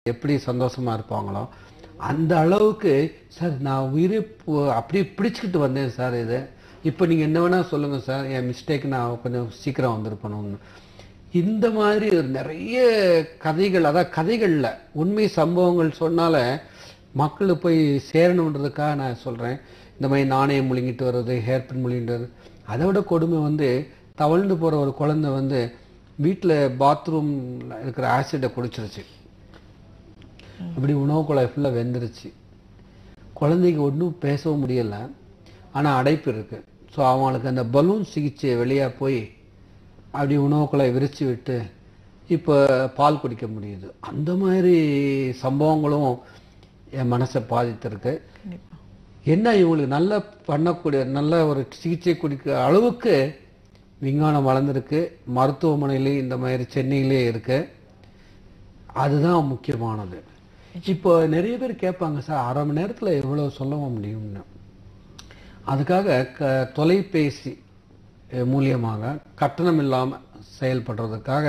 எப்படி சந்தோஷமா இருப்பாங்களோ அந்த அளவுக்கு சார் நான் உயிரை பு- அப்படியே பிடிச்சிக்கிட்டு வந்தேன் சார் இது இப்போ நீங்க என்ன வேணா சொல்லுங்க சார் என் மிஸ்டேக் நான் கொஞ்சம் சீக்கிரம் வந்திருக்கணும்னு இந்த மாதிரி ஒரு நிறைய கதைகள் அதாவது கதைகள்ல உண்மை சம்பவங்கள் சொன்னால மக்கள் போய் சேரணுன்றதுக்காக நான் சொல்றேன் இந்த மாதிரி நாணயம் முழுங்கிட்டு வர்றது ஹேர்பின் முழுங்கிட்டு வர்றது அதை விட கொடுமை வந்து தவழ்ந்து போற ஒரு குழந்தை வந்து வீட்டில் பாத்ரூம்ல இருக்கிற ஆசிடை குடிச்சிருச்சு அப்படி உணவு குழாய் ஃபுல்லாக வெந்துருச்சு குழந்தைக்கு ஒன்றும் பேசவும் முடியல ஆனால் அடைப்பு இருக்கு ஸோ அவங்களுக்கு அந்த பலூன் சிகிச்சை வெளியாக போய் அப்படி உணவு குழாய் விரிச்சு விட்டு இப்போ பால் குடிக்க முடியுது அந்த மாதிரி சம்பவங்களும் என் மனசை பாதித்திருக்கு கண்டிப்பா என்ன இவங்களுக்கு நல்ல பண்ணக்கூடிய நல்ல ஒரு சிகிச்சை கொடுக்க அளவுக்கு விஞ்ஞானம் வளர்ந்துருக்கு மருத்துவமனையிலே இந்த மாதிரி சென்னையிலே இருக்கு அதுதான் முக்கியமானது இப்போ நிறைய பேர் கேட்பாங்க சார் அரை மணி நேரத்தில் எவ்வளோ சொல்ல முடியும்னு அதுக்காக க தொலைபேசி அஹ், மூலியமாக கட்டணம் இல்லாமல் செயல்படுறதுக்காக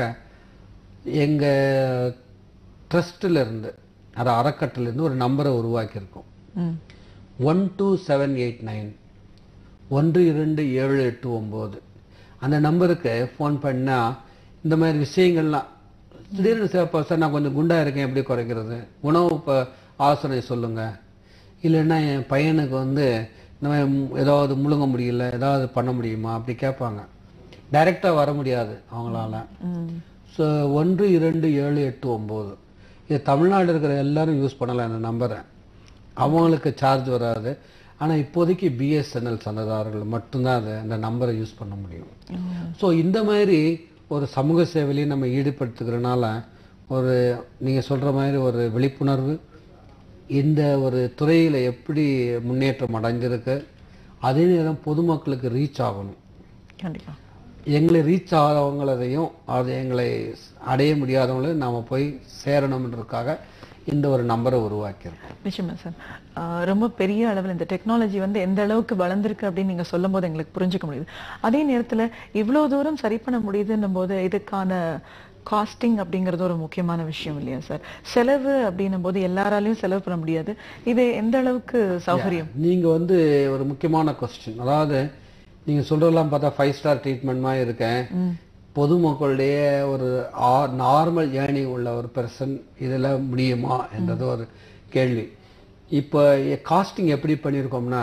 எங்கள் ட்ரஸ்ட்டில் இருந்து அது அறக்கட்டிலேருந்து ஒரு நம்பரை உருவாக்கியிருக்கோம் ம் one two seven eight nine ஒன்று இரண்டு ஏழு எட்டு ஒம்பது அந்த நம்பருக்கு ஃபோன் பண்ணால் இந்த மாதிரி விஷயங்கள்லாம் திடீர்னு சார் இப்போ சார் நான் கொஞ்சம் குண்டா இருக்கேன் எப்படி குறைக்கிறது உணவு இப்போ ஆலோசனை சொல்லுங்க இல்லைன்னா என் பையனுக்கு வந்து இந்த மாதிரி மு- ஏதாவது முழுங்க முடியல ஏதாவது பண்ண முடியுமா அப்படி கேட்பாங்க டைரெக்டாக வர முடியாது அவங்களால ம் ஸோ ஒன்று இரண்டு ஏழு எட்டு ஒம்பது இது தமிழ்நாடு இருக்கிற எல்லாரும் யூஸ் பண்ணலாம் இந்த நம்பரை அவங்களுக்கு சார்ஜ் வராது ஆனால் இப்போதைக்கு பிஎஸ்என்எல் சந்ததாரர்கள் மட்டும்தான் அதை அந்த நம்பரை யூஸ் பண்ண முடியும் ஸோ இந்த மாதிரி ஒரு சமூக சேவையிலையும் நம்ம ஈடுபடுத்துக்கிறனால ஒரு நீங்கள் சொல்கிற மாதிரி ஒரு விழிப்புணர்வு இந்த ஒரு துறையில் எப்படி முன்னேற்றம் அடைஞ்சிருக்கு அதே நேரம் பொதுமக்களுக்கு ரீச் ஆகணும் கண்டிப்பா எங்களை ரீச் ஆகிறவங்களதையும் அது எங்களை அடைய முடியாதவங்களையும் நாம போய் சேரணுன்றதுக்காக இந்த ஒரு நம்பரை உருவாக்கியிருக்கோம் நிச்சயமா சார் ஆஹ் ரொம்ப பெரிய அளவில் இந்த டெக்னாலஜி வந்து எந்த அளவுக்கு வளர்ந்துருக்கு அப்படின்னு நீங்க சொல்லும் போது எங்களுக்கு புரிஞ்சுக்க முடியுது அதே நேரத்துல இவ்வளவு தூரம் சரி பண்ண முடியுதுன்னும் போது இதுக்கான காஸ்டிங் அப்படிங்கிறது ஒரு முக்கியமான விஷயம் இல்லையா சார் செலவு அப்படின்னும் போது எல்லாராலையும் செலவு பண்ண முடியாது இது எந்த அளவுக்கு சௌகரியம் நீங்க வந்து ஒரு முக்கியமான கொஸ்டின் அதாவது நீங்க சொல்றதெல்லாம் பார்த்தா ஃபைவ் ஸ்டார் ட்ரீட்மெண்ட் மாதிரி இருக்கேன் பொதுமக்களுடைய ஒரு நார்மல் ஏர்னி உள்ள ஒரு பர்சன் இதில் முடியுமா என்றது ஒரு கேள்வி இப்போ காஸ்டிங் எப்படி பண்ணியிருக்கோம்னா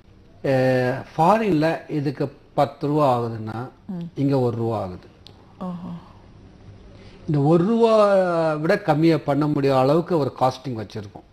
ஃபாரின்ல இதுக்கு பத்து ரூபா ஆகுதுன்னா இங்க ஒரு ரூபா ஆகுது ஓஹோ இந்த ஒரு ரூபா விட கம்மியா பண்ண முடியாத அளவுக்கு ஒரு காஸ்டிங் வச்சிருக்கோம்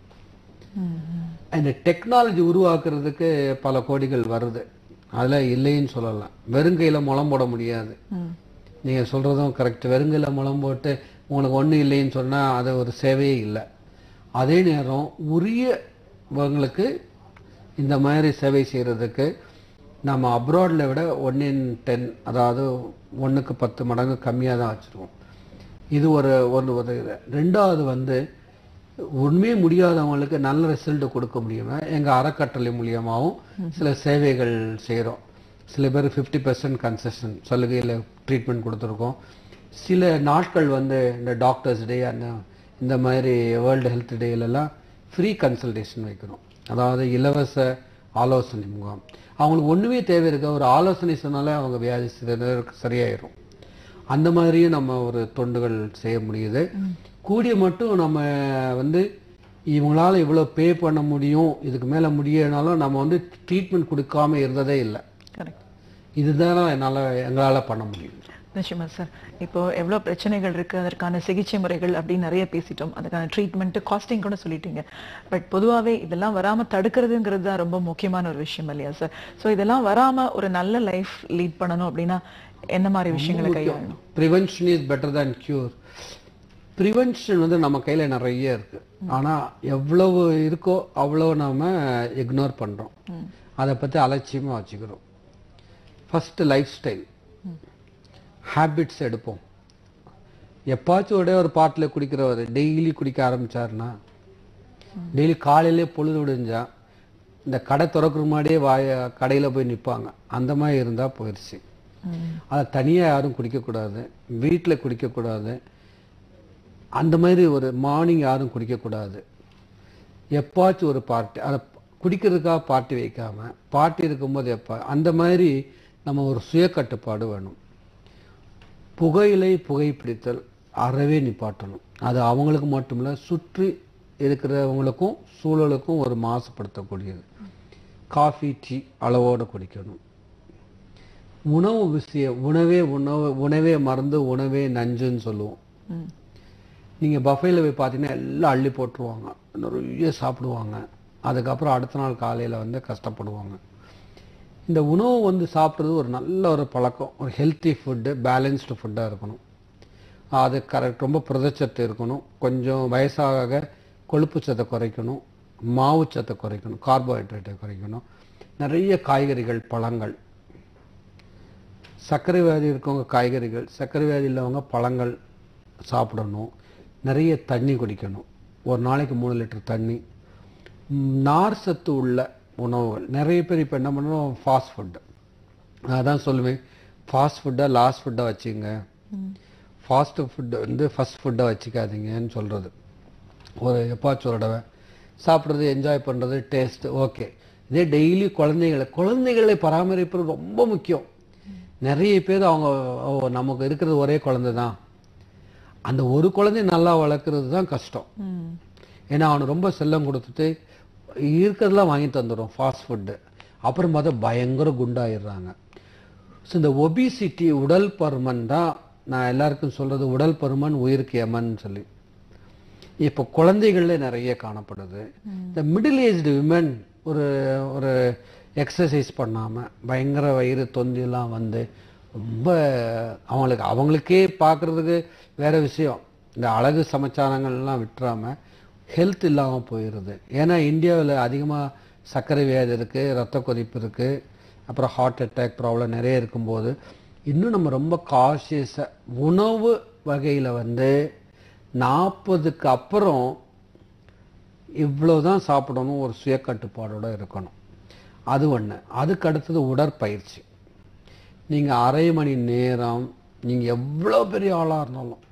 இந்த டெக்னாலஜி உருவாக்குறதுக்கு பல கோடிகள் வருது அதுல இல்லைன்னு சொல்லலாம் வெறுங்கையில முளம் போட முடியாது ம் நீங்க சொல்றதும் கரெக்ட் வெறுங்கையில முளம் போட்டு உங்களுக்கு ஒண்ணும் இல்லைன்னு சொன்னா அது ஒரு சேவையே இல்லை அதே நேரம் உரியவங்களுக்கு இந்த மாதிரி சேவை செய்யறதுக்கு நம்ம அப்ராட்ல விட ஒன் இன் டென் அதாவது ஒண்ணுக்கு பத்து மடங்கு கம்மியாக தான் வச்சிருக்கோம் இது ஒரு ஒன்று உதவுது ரெண்டாவது வந்து உண்மையே முடியாதவங்களுக்கு நல்ல ரிசல்ட் கொடுக்க முடியும்னா எங்கள் அறக்கட்டளை மூலியமாகவும் சில சேவைகள் செய்கிறோம் சில பேர் ஃபிஃப்டி பர்சன்ட் கன்செஷன் சலுகையில் ட்ரீட்மெண்ட் கொடுத்துருக்கோம் சில நாட்கள் வந்து இந்த டாக்டர்ஸ் டே அந்த இந்த மாதிரி வேர்ல்டு ஹெல்த் டேலெல்லாம் ஃப்ரீ கன்சல்டேஷன் வைக்கிறோம் அதாவது இலவச ஆலோசனை முகாம் அவங்களுக்கு ஒன்றுமே தேவை இருக்க ஒரு ஆலோசனை சொன்னாலே அவங்க வியாதி சிறிது சரியாயிரும் அந்த மாதிரியும் நம்ம ஒரு தொண்டுகள் செய்ய முடியுது கூடிய மட்டும் நம்ம வந்து இவங்களால இவ்வளோ பே பண்ண முடியும் இதுக்கு மேலே முடியனாலும் நம்ம வந்து ட்ரீட்மெண்ட் கொடுக்காம இருந்ததே இல்லை கரெக்ட் இதுதான் என்னால் எங்களால் பண்ண முடியும் நிச்சயமா சார் இப்போ எவ்வளவு பிரச்சனைகள் இருக்கு அதற்கான சிகிச்சை முறைகள் அப்படின்னு நிறைய பேசிட்டோம் அதுக்கான ட்ரீட்மெண்ட் காஸ்டிங் கூட சொல்லிட்டீங்க பட் பொதுவாவே இதெல்லாம் வராம தடுக்கிறதுங்கிறது தான் ரொம்ப முக்கியமான ஒரு விஷயம் இல்லையா சார் ஸோ இதெல்லாம் வராம ஒரு நல்ல லைஃப் லீட் பண்ணணும் அப்படின்னா என்ன மாதிரி விஷயங்களை கையாளணும் prevention is better than cure prevention வந்து நம்ம கையில நிறைய இருக்கு ஆனா எவ்வளவு இருக்கோ அவ்வளவு நாம இக்னோர் பண்றோம் அதை பத்தி அலட்சியமா வச்சுக்கிறோம் ஃபர்ஸ்ட் லைஃப் ஸ்டைல் ஹேபிட்ஸ் எடுப்போம் எப்பாச்சும் ஒரே ஒரு பாட்டில் குடிக்கிறவர் டெய்லி குடிக்க ஆரம்பிச்சாருன்னா டெய்லி காலையிலே பொழுது விடிஞ்சா இந்த கடை திறக்கிற முன்னாடியே வாய கடையில் போய் நிற்பாங்க அந்த மாதிரி இருந்தால் போயிடுச்சு அதை தனியாக யாரும் குடிக்கக்கூடாது வீட்டில் குடிக்கக்கூடாது அந்த மாதிரி ஒரு மார்னிங் யாரும் குடிக்கக்கூடாது எப்பாச்சும் ஒரு பார்ட்டி அதை குடிக்கிறதுக்காக பார்ட்டி வைக்காம பார்ட்டி இருக்கும்போது எப்போ அந்த மாதிரி நம்ம ஒரு சுய கட்டுப்பாடு வேணும் புகையிலை புகைப்பிடித்தல் அறவே நிப்பாட்டணும் அது அவங்களுக்கு மட்டுமில்ல சுற்றி இருக்கிறவங்களுக்கும் சூழலுக்கும் ஒரு மாசுபடுத்தக்கூடியது காஃபி டீ அளவோடு குடிக்கணும் உணவு விஷயம் உணவே உணவு உணவே மறந்து உணவே நஞ்சுன்னு சொல்லுவோம் ம். நீங்கள் பஃபேல போய் பார்த்தீங்கன்னா எல்லாம் அள்ளி போட்டுருவாங்க நிறைய சாப்பிடுவாங்க அதுக்கப்புறம் அடுத்த நாள் காலையில் வந்து கஷ்டப்படுவாங்க இந்த உணவு வந்து சாப்பிட்றது ஒரு நல்ல ஒரு பழக்கம் ஒரு ஹெல்த்தி ஃபுட்டு பேலன்ஸ்டு ஃபுட்டாக இருக்கணும் அது கரெக்ட் ரொம்ப புரதச்சத்து இருக்கணும் கொஞ்சம் வயசாக கொழுப்பு சத்தை குறைக்கணும் மாவு சத்தை குறைக்கணும் கார்போஹைட்ரேட்டை குறைக்கணும் நிறைய காய்கறிகள் பழங்கள் சர்க்கரை வியாதி இருக்கவங்க காய்கறிகள் சர்க்கரை வியாதி இல்லவங்க பழங்கள் சாப்பிடணும் நிறைய தண்ணி குடிக்கணும் ஒரு நாளைக்கு மூணு லிட்டர் தண்ணி ம், நார் சத்து உள்ள உணவுகள் நிறைய பேர் இப்போ என்ன பண்ணுறோம் ஃபாஸ்ட் ஃபுட்டு அதான் சொல்லுவேன் ஃபாஸ்ட் ஃபுட்டை லாஸ்ட் ஃபுட்டை வச்சுங்க ஃபாஸ்ட் ஃபுட்டு வந்து ஃபஸ்ட் ஃபுட்டை வச்சுக்காதீங்கன்னு சொல்கிறது ஒரு எப்பாச்சும் ஒரு தடவை சாப்பிட்றது என்ஜாய் பண்ணுறது டேஸ்ட் ஓகே இதே டெய்லி குழந்தைகளை குழந்தைகளை பராமரிப்பது ரொம்ப முக்கியம் நிறைய பேர் அவங்க ஓ, நமக்கு இருக்கிறது ஒரே குழந்தை தான் அந்த ஒரு குழந்தைய நல்லா வளர்க்குறது தான் கஷ்டம் ம். ஏன்னா அவனுக்கு ரொம்ப செல்லம் கொடுத்துட்டு இருக்கிறதெல்லாம் வாங்கி தந்துடும் ஃபாஸ்ட் ஃபுட்டு அப்புறம் பார்த்தா பயங்கர குண்டாயிடுறாங்க ஸோ இந்த ஒபிசிட்டி உடல் பருமன் தான் நான் எல்லாருக்கும் சொல்றது உடல் பருமன் உயிருக்கு எமன் சொல்லி இப்போ குழந்தைகள்ல நிறைய காணப்படுது இந்த மிடில் ஏஜ்டு விமன் ஒரு ஒரு எக்ஸசைஸ் பண்ணாம பயங்கர வயிறு தொந்தியெல்லாம் வந்து ரொம்ப அவங்களுக்கு அவங்களுக்கே பார்க்கறதுக்கு வேற விஷயம் இந்த அழகு சமாச்சாரங்கள்லாம் விட்டுறாம ஹெல்த் இல்லாமல் போயிடுது ஏன்னா இந்தியாவில் அதிகமாக சர்க்கரை வியாதி இருக்குது ரத்த கொதிப்பு இருக்குது அப்புறம் ஹார்ட் அட்டாக் ப்ராப்ளம் நிறைய இருக்கும்போது இன்னும் நம்ம ரொம்ப காஷியஸாக உணவு வகையில் வந்து நாற்பதுக்கு அப்புறம் இவ்வளவுதான் சாப்பிடணும் ஒரு சுய கட்டுப்பாடோட இருக்கணும் அது ஒன்று அதுக்கு அடுத்தது உடற்பயிற்சி நீங்கள் அரை மணி நேரம் நீங்கள் எவ்வளோ பெரிய ஆளாக இருந்தாலும்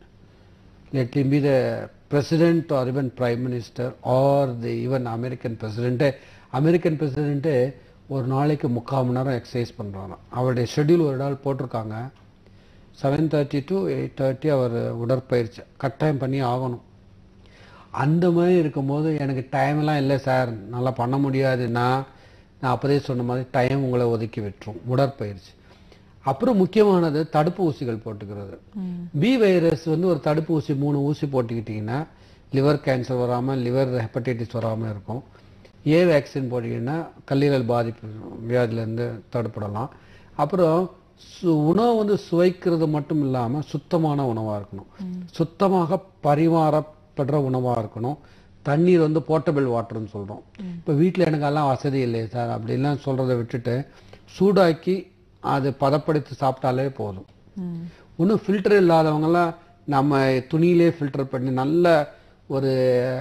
let him be the president or even prime minister or the even american president American president ஒரு நாளைக்கு முக்கால் மணி நேரம் எக்ஸசைஸ் பண்ணுறாராம் அவருடைய ஷெட்யூல் ஒரு நாள் போட்டிருக்காங்க seven thirty to eight thirty அவர் உடற்பயிற்சி கட்டாயம் பண்ணி ஆகணும் அந்த மாதிரி இருக்கும்போது எனக்கு டைம்லாம் இல்லை சார் நல்லா பண்ண முடியாதுன்னா நான் அப்போதே சொன்ன மாதிரி டைம் உங்களை ஒதுக்கி விட்டுரும் உடற்பயிற்சி அப்புறம் முக்கியமானது தடுப்பு ஊசிகள் போட்டுக்கிறது பி வைரஸ் வந்து ஒரு தடுப்பு ஊசி மூணு ஊசி போட்டுக்கிட்டிங்கன்னா லிவர் கேன்சர் வராமல் லிவர் ஹெப்படைட்டிஸ் வராமல் இருக்கும் ஏ வேக்சின் போட்டிங்கன்னா கல்லீரல் பாதிப்பு வியாதியிலேருந்து தடுப்படலாம் அப்புறம் சு உணவு வந்து சுவைக்கிறது மட்டும் இல்லாமல் சுத்தமான உணவாக இருக்கணும் சுத்தமாக பரிமாறப்படுற உணவாக இருக்கணும் தண்ணீர் வந்து போர்ட்டபிள் வாட்டர்னு சொல்கிறோம் இப்போ வீட்டில் எனக்கு எல்லாம் வசதி இல்லையே சார் அப்படிலாம் சொல்கிறத விட்டுட்டு சூடாக்கி அது பதப்படுத்தி சாப்பிட்டாலே போதும் ம். இன்னும் ஃபில்டர் இல்லாதவங்கலாம் நம்ம துணியிலே ஃபில்டர் பண்ணி நல்ல ஒரு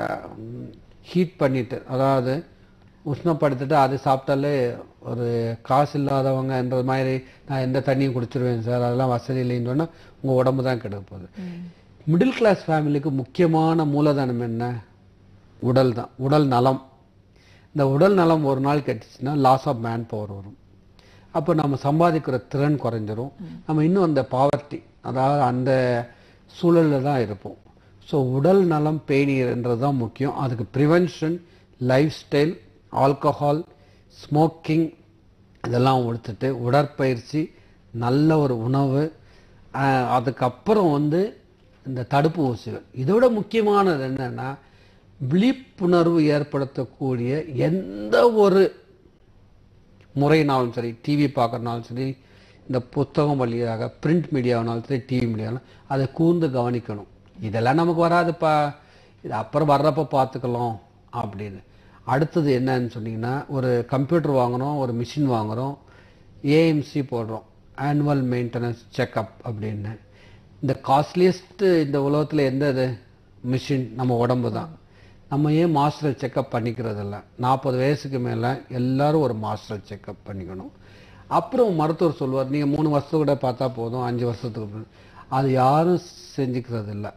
ஹீட் பண்ணிட்டு அதாவது உஷ்ணப்படுத்திட்டு அது சாப்பிட்டாலே ஒரு காசு இல்லாதவங்கன்ற மாதிரி நான் எந்த தண்ணியும் குடிச்சிருவேன் சார் அதெல்லாம் வசதி இல்லைன்னு சொன்னால் உங்கள் உடம்பு தான் கெடுக்க போகுது மிடில் கிளாஸ் ஃபேமிலிக்கு முக்கியமான மூலதனம் என்ன உடல் தான் உடல் நலம் இந்த உடல் நலம் ஒரு நாள் கெட்டுச்சுன்னா லாஸ் ஆஃப் மேன் பவர் வரும் அப்போ நம்ம சம்பாதிக்கிற திறன் குறைஞ்சிரும் நம்ம இன்னும் அந்த பாவர்ட்டி அதாவது அந்த சூழலில் தான் இருப்போம் ஸோ உடல் நலம் பேணியன்றது தான் முக்கியம் அதுக்கு prevention lifestyle alcohol smoking இதெல்லாம் கொடுத்துட்டு உடற்பயிற்சி நல்ல ஒரு உணவு ஆஹ், அதுக்கப்புறம் வந்து இந்த தடுப்பு ஊசிகள் இதோட முக்கியமானது என்னன்னா விழிப்புணர்வு ஏற்படுத்தக்கூடிய எந்த ஒரு முறையினாலும் சரி டிவி பார்க்கறனாலும் சரி இந்த புத்தகம் வழியாக பிரிண்ட் மீடியாவினாலும் சரி டிவி மீடியாவிலும் அதை கூர்ந்து கவனிக்கணும் இதெல்லாம் நமக்கு வராதுப்பா இது அப்புறம் வர்றப்ப பார்த்துக்கலாம் அப்படின்னு அடுத்தது என்னன்னு சொன்னீங்கன்னா ஒரு கம்ப்யூட்டர் வாங்குறோம் ஒரு மிஷின் வாங்குறோம் ஏஎம்சி போடுறோம் ஆனுவல் மெயின்டெனன்ஸ் செக்கப் அப்படின்னு இந்த காஸ்ட்லியஸ்ட் இந்த உலகத்தில் எந்த இது மிஷின் நம்ம உடம்பு தான் நம்ம ஏன் மாஸ்டர் செக்கப் பண்ணிக்கிறது இல்ல நாற்பது வயசுக்கு மேலே எல்லாரும் ஒரு மாஸ்டர் செக்கப் பண்ணிக்கணும் அப்புறம் மருத்துவர் சொல்வார் நீங்கள் மூணு வருஷத்துக்கு கூட பார்த்தா போதும் அஞ்சு வருஷத்துக்கு அப்புறம். அது யாரும் செஞ்சுக்கிறது இல்லை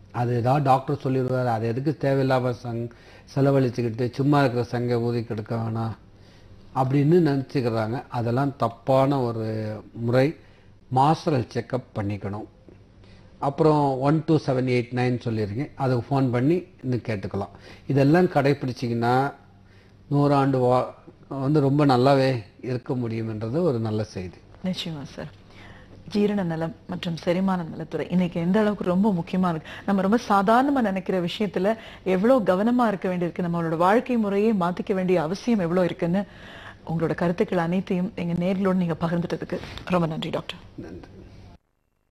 அது ஏதாவது டாக்டர் சொல்லிடுவார் அது எதுக்கு தேவையில்லாம சங் செலவழிச்சுக்கிட்டு சும்மா இருக்கிற சங்கை ஊதி கெடுக்க வேணாம் அப்படின்னு நினச்சிக்கிறாங்க அதெல்லாம் தப்பான ஒரு முறை மாஸ்டரல் செக்கப் பண்ணிக்கணும் அப்புறம் one two seven eight nine சொல்லியிருக்கேன் அதுக்கு ஃபோன் பண்ணி இன்னும் கேட்டுக்கலாம் இதெல்லாம் கடைப்பிடிச்சிங்கன்னா நூறாண்டு வா வந்து ரொம்ப நல்லாவே இருக்க முடியும்ன்றது ஒரு நல்ல செய்தி நிச்சயமா சார் ஜீரண நலம் மற்றும் செரிமான நலத்துறை இன்னைக்கு எந்த அளவுக்கு ரொம்ப முக்கியமா இருக்கு நம்ம ரொம்ப சாதாரணமா நினைக்கிற விஷயத்துல எவ்வளவு கவனமா இருக்க வேண்டியிருக்கு நம்மளோட வாழ்க்கை முறையே மாத்திக்க வேண்டிய அவசியம் எவ்வளவு இருக்குன்னு உங்களோட கருத்துக்கள் அனைத்தையும் எங்க நேர்களோடு நீங்க பகிர்ந்துட்டதுக்கு ரொம்ப நன்றி டாக்டர் நன்றி